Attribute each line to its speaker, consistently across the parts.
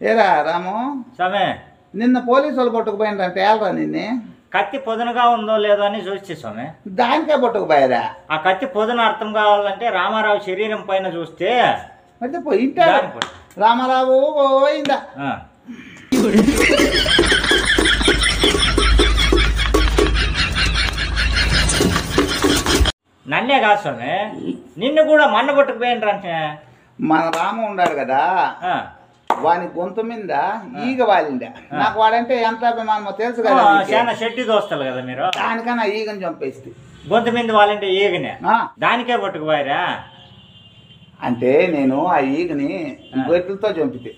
Speaker 1: ఏరా రాము
Speaker 2: స్వామి
Speaker 1: నిన్న పోలీసు వాళ్ళు పట్టుకుపోయినారంటే ఏలరా నిన్నే
Speaker 2: కత్తి పొదునుగా ఉందో లేదో అని చూస్తే స్వామి
Speaker 1: దానికే పట్టుకుపోయారా
Speaker 2: ఆ కత్తి పొదును అర్థం కావాలంటే రామారావు శరీరం పైన చూస్తే
Speaker 1: అయితే పోయింటాడు
Speaker 2: దాని పట్టు.
Speaker 1: రామారావు పోయిందా
Speaker 2: ఆ. నన్నే కాదు స్వామి నిన్ను కూడా మన్న పట్టుకుపోయినరంటే
Speaker 1: మన రాము ఉన్నాడు కదా
Speaker 2: ఆ.
Speaker 1: వాని గొంతు మీద ఈగ వాలిండా నాకు వాడంటే ఎంత అభిమానమో తెలుసు కదా
Speaker 2: ఆ,
Speaker 1: నీకు.
Speaker 2: చాలా షెట్టి దోస్తలు కదా మీరు
Speaker 1: దానికన్నా ఈగని చంపేస్తే
Speaker 2: గొంతు మీద వాళ్ళంటే ఈగనే
Speaker 1: ఆ,
Speaker 2: దానికే పట్టుకుపోయారా
Speaker 1: అంటే నేను ఆ ఈగని గొడ్లతో చంపితే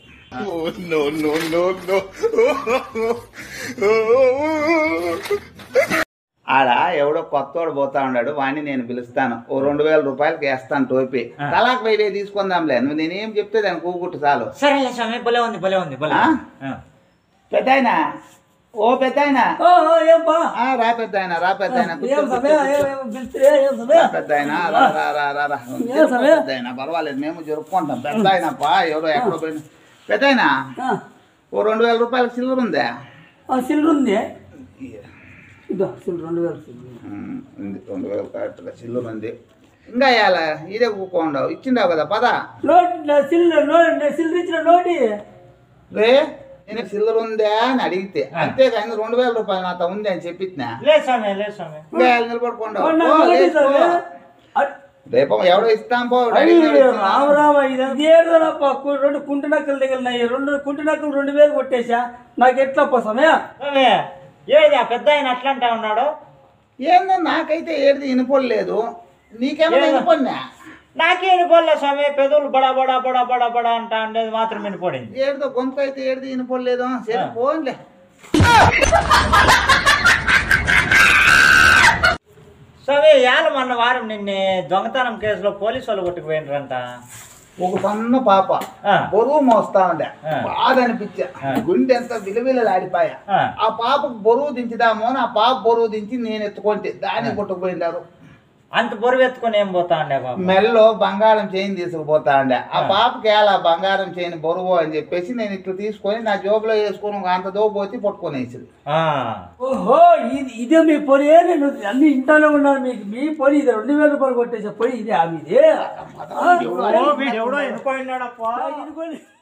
Speaker 1: ఆడ ఎవడో కొత్తోడు పోతా ఉన్నాడు వాడిని నేను పిలుస్తాను ఓ రెండు వేల రూపాయలకి వేస్తాను టోపీ
Speaker 2: ఆ.
Speaker 1: తలాక్ వెయ్యి తీసుకుందాంలే నువ్వు నేనేం చెప్తే దాన్ని కూగుట్టు చాలు
Speaker 2: సరేలే స్వామి భలే ఉంది భలే ఉంది భలే
Speaker 1: ఆ?
Speaker 2: ఉంది. ఆ.
Speaker 1: పెద్దాయన ఓ పెద్దాయన
Speaker 3: ఓ, ఓ, ఏం బా
Speaker 1: ఆ, రా పెద్దాయన రా పెద్దాయన కూర్చో,
Speaker 3: ఏం
Speaker 1: కూర్చో,
Speaker 3: సమయ
Speaker 1: కూర్చో.
Speaker 3: ఏం పిలిస్తే ఏం సమయ
Speaker 1: రా పెద్దాయన రా రా రా రా రా
Speaker 3: ఏ సమయం?
Speaker 1: పెద్దాయన పర్వాలేదు మేము జరుపుకుంటాం పెద్దాయన పా ఎవరో ఎక్కడో పోయిన పెద్దాయన
Speaker 3: ఆ,
Speaker 1: ఓ రెండు వేల రూపాయల చిల్లర ఉందా
Speaker 3: ఆ, సిల్లర్ ఉంది ఇదో సిల్లర్ రెండు వేలు సిల్లర్
Speaker 1: ఉమ్, ఉంది రెండు వేలు కరెక్ట్గా చిల్లర ఉంది ఇంకా ఇవాళ ఇదే కూకోండవు ఇచ్చిండావు కదా పద
Speaker 3: నోటి నా సిల్లర్ నోటి సిల్లర్ ఇచ్చిన నోటి
Speaker 1: రే నేను చిల్లర ఉందా అని అడిగితే అంతేగాని రెండు వేల రూపాయలు నాతో ఉంది అని చెప్పిన
Speaker 2: లే స్వామి లే స్వామి
Speaker 1: ఇంకా ఇవాళ నిలబడుకోండవు
Speaker 3: మొన్న
Speaker 1: ఓ,
Speaker 3: నోటి
Speaker 1: లేచిపో.
Speaker 3: సమయ. అట్-
Speaker 1: రేపు ఎవడో ఇస్తాం పో
Speaker 3: అయ్యి,
Speaker 1: అడిగినాడు ఇస్తున్నాం.
Speaker 3: రామ రామ ఇది ఏడుదనప్ప రెండు కుంటి నక్కలు తగిలినాయి రెండు కుంటి నక్కలు రెండు వేలు కొట్టేసా నాకు ఎట్లప్ప సమయ
Speaker 2: స్వామి ఏది ఆ పెద్ద ఆయన అట్లా అంటా ఉన్నాడు
Speaker 1: ఏందో నాకైతే ఏది వినపడలేదు నీకేమైనా
Speaker 2: ఏదో.
Speaker 1: వినపడినా
Speaker 2: నాకే వినిపోలే స్వామి పెదవులు బడా బడా బడా బడా బడా అంటా ఉండేది మాత్రం వినిపడింది
Speaker 1: ఏడుతో గొంతు అయితే ఏడిది వినపడలేదు సరే పోన్లే
Speaker 2: స్వామి యాల మొన్న వారం నిన్ను దొంగతనం కేసులో పోలీసు వాళ్ళు కొట్టుకుపోయినరంట
Speaker 1: ఒక సన్న పాప
Speaker 2: ఆ.
Speaker 1: బరువు మోస్తా ఉండే
Speaker 2: ఆ.
Speaker 1: బాధ అనిపించా
Speaker 2: ఆ.
Speaker 1: గుండె ఎంత విలువిలలాడిపాయా
Speaker 2: ఆ.
Speaker 1: ఆ పాపకు బరువు దించుదాము అని ఆ పాప బరువు దించి నేను ఎత్తుకుంటే దాన్ని కొట్టుకుపోయినారు
Speaker 2: అంత బరువు ఎత్తుకొని ఏం పోతా ఉండే బాబు
Speaker 1: మెల్లో బంగారం చైన్ తీసుకుపోతా ఉండే ఆ పాపకి ఎలా బంగారం చైన్ బరువు అని చెప్పేసి నేను ఇట్లా తీసుకొని నా జోబులో వేసుకొని ఒక అంత దో పోతే పట్టుకొనేసింది
Speaker 2: ఆ.
Speaker 3: ఓహో ఇది ఇదే మీ పొడి నేను అన్ని ఇంట్లోనే ఉన్నాను మీకు మీ పొడి ఇది రెండు వేల రూపాయలు కొట్టేసా పొడి ఇదే ఆ మీది
Speaker 2: ఓ, వీడు ఎవడో ఎన్నుకోయినాడప్పా
Speaker 3: ఇదిగోండి.